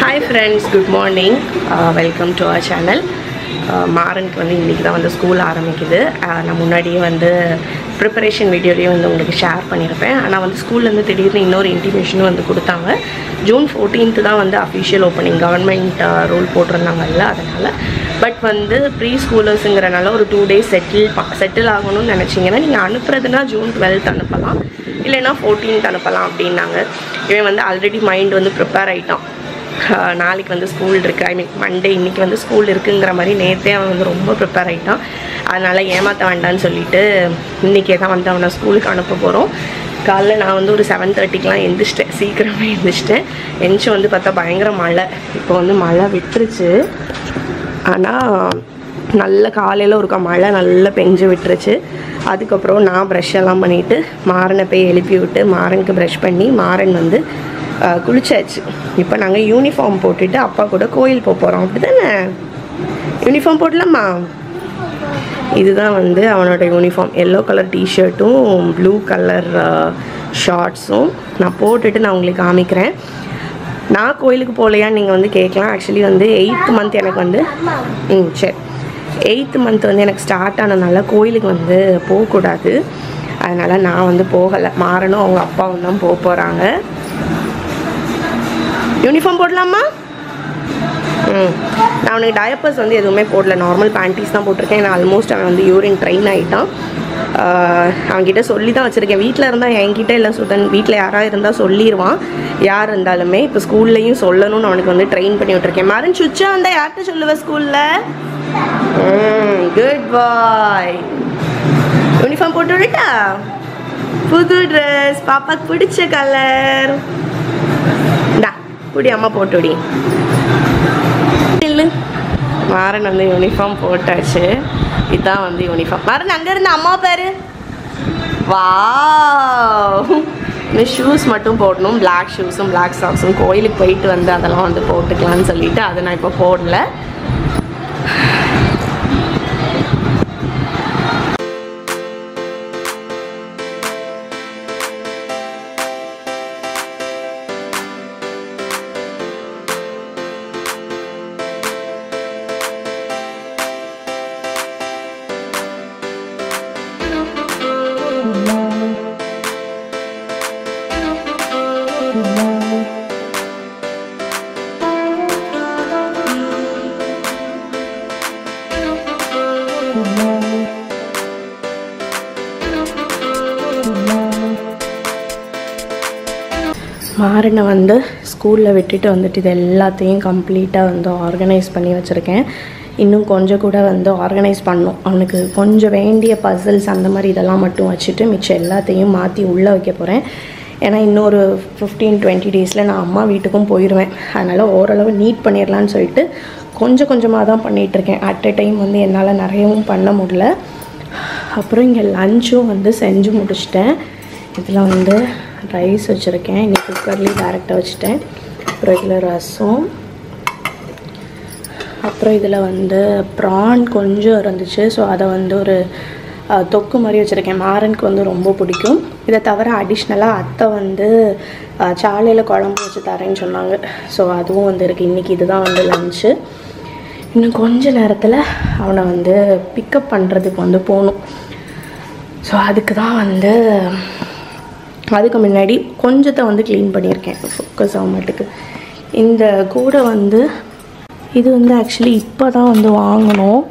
hi friends good morning welcome to our channel மாறனுக்கு வந்து இன்றைக்கி தான் வந்து ஸ்கூல் ஆரம்பிக்குது Uh, நான் முன்னாடியே வந்து ப்ரிப்பரேஷன் வீடியோலேயே வந்து உங்களுக்கு ஷேர் பண்ணியிருப்பேன் ஆனால் வந்து ஸ்கூல்லேருந்து திடீர்னு இன்னொரு இன்டிமேஷனும் வந்து கொடுத்தாங்க ஜூன் ஃபோர்டீன்த்து தான் வந்து அஃபிஷியல் ஓப்பனிங் கவர்மெண்ட் ரூல் போட்டிருந்தாங்கல்ல அதனால் பட் வந்து ப்ரீ ஸ்கூலர்ஸுங்கிறனால ஒரு டூ டேஸ் செட்டில் செட்டில் ஆகணும்னு நினச்சிங்கன்னா நீங்கள் அனுப்புறதுனா ஜூன் டுவெல்த் அனுப்பலாம் இல்லைன்னா ஃபோர்டீன்த் அனுப்பலாம் அப்படின்னாங்க இவன் வந்து ஆல்ரெடி மைண்ட் வந்து ப்ரிப்பேர் ஆகிட்டான் ஆஹ் நாளைக்கு வந்து ஸ்கூல் இருக்குது ஐ மீன் மண்டே இன்னைக்கு வந்து ஸ்கூல் இருக்குங்கிற மாதிரி நேற்றே அவன் வந்து ரொம்ப ப்ரிப்பேர் ஆகிட்டான் அதனால் ஏமாற்ற வேண்டாம்னு சொல்லிட்டு இன்றைக்கே தான் வந்து அவனை ஸ்கூலுக்கு அனுப்ப போகிறோம் காலைல நான் வந்து ஒரு செவன் தேர்ட்டிக்கெலாம் எந்திரிச்சிட்டேன் சீக்கிரமே எந்திரிச்சிட்டேன் எந்திச்சு வந்து பார்த்தா பயங்கர மழை இப்போ வந்து மழை விட்டுருச்சு ஆனால் நல்ல காலையில் ஒருக்கா மழை நல்லா பெஞ்சு விட்டுருச்சு அதுக்கப்புறம் நான் ப்ரஷ் எல்லாம் பண்ணிவிட்டு மாறனை போய் எழுப்பி விட்டு மாறனுக்கு ப்ரஷ் பண்ணி மாறன் வந்து ஆஹ், குளிச்சாச்சு இப்போ நாங்கள் யூனிஃபார்ம் போட்டுட்டு அப்பா கூட கோயில் போக போகிறோம் அப்படி தானே யூனிஃபார்ம் போடலாமா இதுதான் வந்து அவனோட யூனிஃபார்ம் எல்லோ கலர் டிஷர்ட்டும் ப்ளூ கலர் ஷார்ட்ஸும் நான் போட்டுட்டு நான் உங்களுக்கு காமிக்கிறேன் நான் கோயிலுக்கு போகலையான்னு நீங்கள் வந்து கேட்கலாம் ஆக்சுவலி வந்து எயித்து மந்த் எனக்கு வந்து ம் சரி எயித்து மந்த் வந்து எனக்கு ஸ்டார்ட் ஆனதுனால கோயிலுக்கு வந்து போகக்கூடாது அதனால் நான் வந்து போகலை மாறணும் அவங்க அப்பாவும் தான் போக போகிறாங்க யூனிஃபார்ம் போடலாமா ம் நான் அவனுக்கு டயப்பர்ஸ் வந்து எதுவுமே போடல நார்மல் பேண்டீஸ் தான் போட்டிருக்கேன் ஏன்னா ஆல்மோஸ்ட் அவன் வந்து யூரின் ட்ரெயின் ஆகிட்டான் ஆஹ் அவன்கிட்ட சொல்லி தான் வச்சுருக்கேன் வீட்டில் இருந்தால் என்கிட்ட இல்லை சுதன் வீட்டில் யாராவது இருந்தால் சொல்லிடுவான் யார் இருந்தாலுமே இப்போ ஸ்கூல்லையும் சொல்லணும்னு அவனுக்கு வந்து ட்ரெயின் பண்ணி விட்டுருக்கேன் மரன் சுச்சா வந்தால் யார்கிட்ட சொல்லுவேன் ஸ்கூலில் குட் பாய் யூனிஃபார்ம் போட்டு விடட்டா புது ட்ரெஸ் பாப்பாக்கு பிடிச்ச கலர் டா குடி அம்மா போட்டு விடி இல்லை மாறன் வந்து யூனிஃபார்ம் போட்டாச்சு இதுதான் வந்து யூனிஃபார்ம் மாறன் அங்கே இருந்து அம்மா பேரு வா இந்த ஷூஸ் மட்டும் போடணும் பிளாக் ஷூஸும் பிளாக் சாக்ஸும் கோயிலுக்கு போயிட்டு வந்து அதெல்லாம் வந்து போட்டுக்கலாம்னு சொல்லிட்டு அதை நான் இப்போ போடல மாறனை வந்து ஸ்கூலில் விட்டுட்டு வந்துட்டு இது எல்லாத்தையும் கம்ப்ளீட்டாக வந்து ஆர்கனைஸ் பண்ணி வச்சுருக்கேன் இன்னும் கொஞ்சம் கூட வந்து ஆர்கனைஸ் பண்ணும் அவனுக்கு கொஞ்சம் வேண்டிய பசில்ஸ் அந்த மாதிரி இதெல்லாம் மட்டும் வச்சுட்டு மிச்சம் எல்லாத்தையும் மாற்றி உள்ளே வைக்க போகிறேன் ஏன்னா இன்னொரு ஃபிஃப்டீன் டுவெண்ட்டி டேஸில் நான் அம்மா வீட்டுக்கும் போயிடுவேன் அதனால் ஓரளவு நீட் பண்ணிடலான்னு சொல்லிட்டு கொஞ்சம் கொஞ்சமாக தான் பண்ணிகிட்ருக்கேன் அட் எ டைம் வந்து என்னால் நிறையவும் பண்ண முடியல அப்புறம் இங்கே லஞ்சும் வந்து செஞ்சு முடிச்சிட்டேன் இதில் வந்து ரைஸ் வச்சுருக்கேன் இன்னைக்கு குக்கர்லேயே டேரெக்டாக வச்சுட்டேன் அப்புறம் இதில் ரசம் அப்புறம் இதில் வந்து ப்ரான் கொஞ்சம் இருந்துச்சு ஸோ அதை வந்து ஒரு அஹ், தொக்கு மாதிரி வச்சுருக்கேன் மாறனுக்கு வந்து ரொம்ப பிடிக்கும் இதை தவிர அடிஷ்னலாக அத்தை வந்து அஹ், சாலையில் குழம்பு வச்சு தரேன்னு சொன்னாங்க ஸோ அதுவும் வந்து இருக்குது இன்றைக்கி இதுதான் வந்து லஞ்சு இன்னும் கொஞ்ச நேரத்தில் அவனை வந்து பிக்கப் பண்ணுறதுக்கு வந்து போகணும் ஸோ அதுக்கு தான் வந்து அதுக்கு முன்னாடி கொஞ்சத்தை வந்து க்ளீன் பண்ணியிருக்கேன் ஃபோக்கஸ் ஆக மாட்டுக்கு இந்த கூடை வந்து இது வந்து ஆக்சுவலி இப்போ தான் வந்து வாங்கினோம்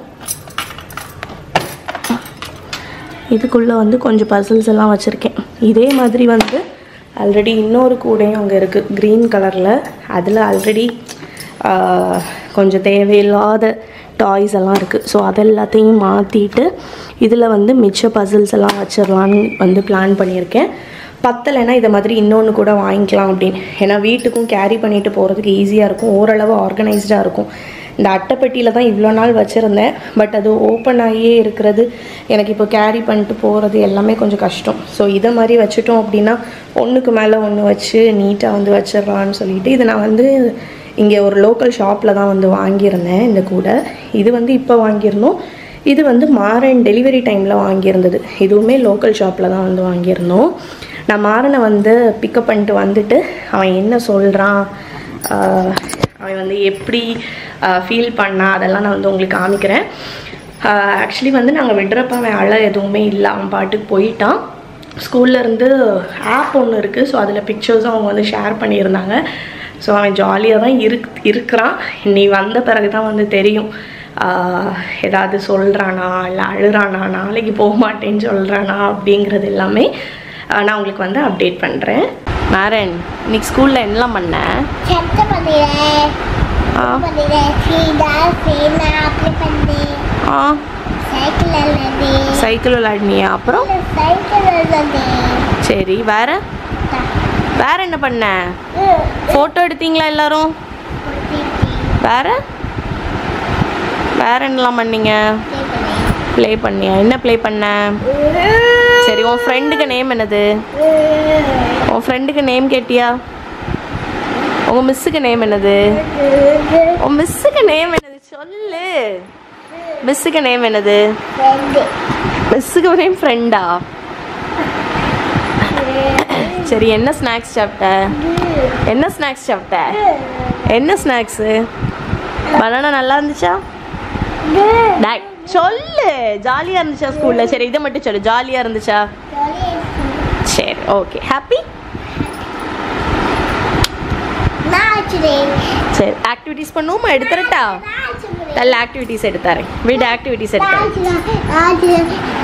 இதுக்குள்ளே வந்து கொஞ்சம் பசில்ஸ் எல்லாம் வச்சுருக்கேன் இதே மாதிரி வந்து ஆல்ரெடி இன்னொரு கூடையும் அங்கே இருக்குது க்ரீன் கலரில் அதில் ஆல்ரெடி கொஞ்சம் தேவையில்லாத டாய்ஸ் எல்லாம் இருக்குது ஸோ அதெல்லாத்தையும் மாற்றிட்டு இதில் வந்து மிச்ச பசில்ஸ் எல்லாம் வச்சிடலான்னு வந்து பிளான் பண்ணியிருக்கேன் பத்தலைன்னா இதை மாதிரி இன்னொன்று கூட வாங்கிக்கலாம் அப்படின்னு ஏன்னா வீட்டுக்கும் கேரி பண்ணிட்டு போகிறதுக்கு ஈஸியாக இருக்கும் ஓரளவு ஆர்கனைஸ்டாக இருக்கும் இந்த அட்டைப்பெட்டியில் தான் இவ்வளோ நாள் வச்சுருந்தேன் பட் அது ஓப்பன் ஆகியே இருக்கிறது எனக்கு இப்போ கேரி பண்ணிட்டு போகிறது எல்லாமே கொஞ்சம் கஷ்டம் ஸோ இதை மாதிரி வச்சுட்டோம் அப்படின்னா ஒன்றுக்கு மேலே ஒன்று வச்சு நீட்டாக வந்து வச்சிடலான்னு சொல்லிட்டு இதை நான் வந்து இங்கே ஒரு லோக்கல் ஷாப்பில் தான் வந்து வாங்கியிருந்தேன் இந்த கூடை இது வந்து இப்போ வாங்கியிருந்தோம் இது வந்து மாறன் டெலிவரி டைமில் வாங்கியிருந்தது இதுவுமே லோக்கல் ஷாப்பில் தான் வந்து வாங்கியிருந்தோம் நான் மாறனை வந்து பிக்கப் பண்ணிட்டு வந்துட்டு அவன் என்ன சொல்கிறான் அவன் வந்து எப்படி ஃபீல் பண்ணா அதெல்லாம் நான் வந்து உங்களுக்கு காமிக்கிறேன் ஆக்சுவலி வந்து நாங்கள் விடுறப்ப அவன் அழ எதுவுமே இல்லை அவன் பாட்டுக்கு போயிட்டான் ஸ்கூல்ல இருந்து ஆப் ஒன்று இருக்குது ஸோ அதில் பிக்சர்ஸும் அவங்க வந்து ஷேர் பண்ணியிருந்தாங்க ஸோ அவன் ஜாலியாக தான் இருக் இருக்கிறான் நீ வந்த பிறகு தான் வந்து தெரியும் ஆஹ் ஏதாவது சொல்கிறானா இல்லை அழுறானா நாளைக்கு போக மாட்டேன்னு சொல்கிறானா அப்படிங்கிறது எல்லாமே ஆஹ் நான் உங்களுக்கு வந்து அப்டேட் பண்ணுறேன் மேரன் இன்னைக்கு ஸ்கூலில் என்னலாம் பண்ண சட்டை பண்ணிடுறேன் ஆ பண்ணிடுறேன் சீடா சீனா அப்படி பண்ணி ஆ சைக்கிள் அல்லது சைக்கிள் விளையாடினியா அப்புறம் சைக்கிள் அல்லது சரி வேற வேற என்ன பண்ண ஃபோட்டோ எடுத்தீங்களா எல்லாரும் வேற வேற என்னலாம் பண்ணீங்க ப்ளே பண்ணியா என்ன ப்ளே பண்ண சரி உன் ஃப்ரெண்டுக்கு நேம் என்னது உன் ஃப்ரெண்டுக்கு நேம் கேட்டியா உங்க மிஸ்ஸுக்கு நேம் என்னது உன் மிஸ்ஸுக்கு நேம் என்னது சொல்லு மிஸ்ஸுக்கு நேம் என்னது மிஸ்ஸுக்கு நேம் ஃப்ரெண்டா சரி என்ன ஸ்நாக்ஸ் சாப்பிட்ட என்ன ஸ்நாக்ஸ் சாப்பிட்ட என்ன ஸ்நாக்ஸு பனானா நல்லா இருந்துச்சா டேய், சொல்லு ஜாலியாக இருந்துச்சா ஸ்கூலில் சரி இதை மட்டும் சொல்லு ஜாலியாக இருந்துச்சா சரி ஓகே ஹாப்பி சரி ஆக்டிவிட்டீஸ் பண்ணுவோமா எடுத்துறட்டா நல்ல ஆக்டிவிட்டீஸ் எடுத்தாரேன் வீடு ஆக்டிவிட்டீஸ் எடுத்தாரேன் நான்